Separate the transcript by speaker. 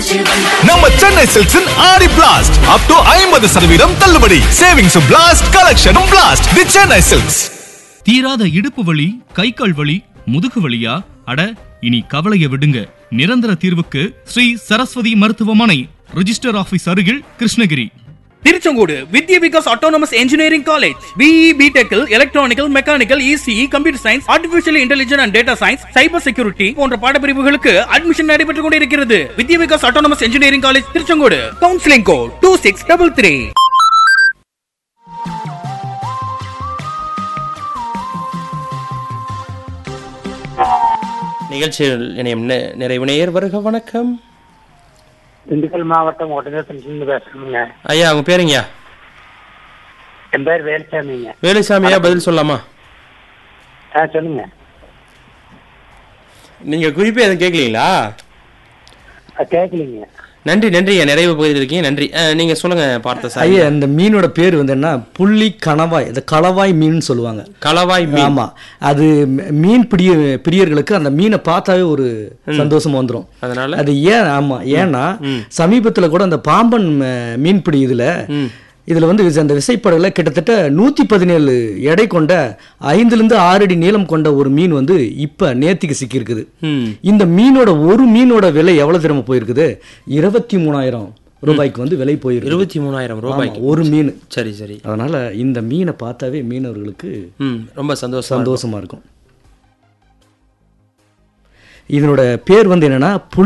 Speaker 1: நம்ம சென்னை சில்க்ஸின் ஆடி blast up to ஐம்பது சதவீதம் தள்ளுபடி சேவிங்ஸும் பிளாஸ்ட் கலெக்ஷனும் பிளாஸ்ட் தி சென்னை சில்க்ஸ்
Speaker 2: தீராத இடுப்பு வலி கை கால் வலி முதுகு வலியா அட இனி கவலைய விடுங்க நிரந்தர தீர்வுக்கு ஸ்ரீ சரஸ்வதி மருத்துவமனை ரிஜிஸ்டர் ஆபீஸ் அருகில் Krishnagiri
Speaker 3: Tiruchengode Vidya Vikas autonomous engineering college BE பிடெக்கில் electrical mechanical ECE computer science artificial intelligence and data science cyber security போன்ற பாடப்பிரிவுகளுக்கு அட்மிஷன் நடைபெற்றுக் கொண்டிருக்கிறது Vidya Vikas autonomous engineering college Tiruchengode counselling code two six double three
Speaker 4: நிகழ்ச்சியில் இணையம் நெ- நிறைவு நேயர் வருக வணக்கம்
Speaker 5: திண்டுக்கல் மாவட்டம் ஒட்டஞ்சத்திலிருந்து பேசுறேங்க
Speaker 4: ஐயா உங்க பேருங்கய்யா
Speaker 5: என் பேர் வேலுசாமிங்க
Speaker 4: வேலுசாமியா பதில் சொல்லலாமா
Speaker 5: ஆ சொல்லுங்க
Speaker 4: நீங்க குறிப்பே எதுவும் கேட்கலீங்களா
Speaker 5: ஆ, கேட்கலீங்க
Speaker 4: நன்றி நன்றி ஐயா நிறைவு பகுதியில் இருக்கீங்க நன்றி அஹ், நீங்க சொல்லுங்க பார்த்த சார்
Speaker 6: ஐயா இந்த மீனோட பேர் வந்து என்ன புள்ளி கணவாய் இந்த களவாய் மீன் சொல்லுவாங்க
Speaker 4: களவாய் மீன்
Speaker 6: ஆமா அது மீ- மீன் பிடிய பிரியர்களுக்கு அந்த மீனை பார்த்தாவே ஒரு சந்தோஷம் வந்துரும்
Speaker 4: அதனால
Speaker 6: அது ஏன் ஆமா ஏன்னா சமீபத்துல கூட அந்த பாம்பன் ம- மீன்பிடி இதுல இதுல வந்து விச- அந்த விசைப்படகுல கிட்டத்தட்ட நூத்தி பதினேழு எடை கொண்ட ஐந்துல இருந்து ஆறு அடி நீளம் கொண்ட ஒரு மீன் வந்து இப்ப நேத்திக்கு சிக்கியிருக்குது
Speaker 4: ம்.
Speaker 6: இந்த மீனோட ஒரு மீனோட விலை எவ்வளவு திறமை போயிருக்குது இருபத்தி மூணாயிரம் ரூபாய்க்கு வந்து விலை போயிருக்கு
Speaker 4: இருபத்தி மூணாயிரம் ரூபாய்க்கு
Speaker 6: ஒரு மீன்
Speaker 4: சரி சரி
Speaker 6: அதனால இந்த மீனை பார்த்தாவே மீனவர்களுக்கு
Speaker 4: ம் ரொம்ப சந்தோஷம்
Speaker 6: சந்தோஷமா இருக்கும் இதனோட பேர் வந்து என்னன்னா புள்ளி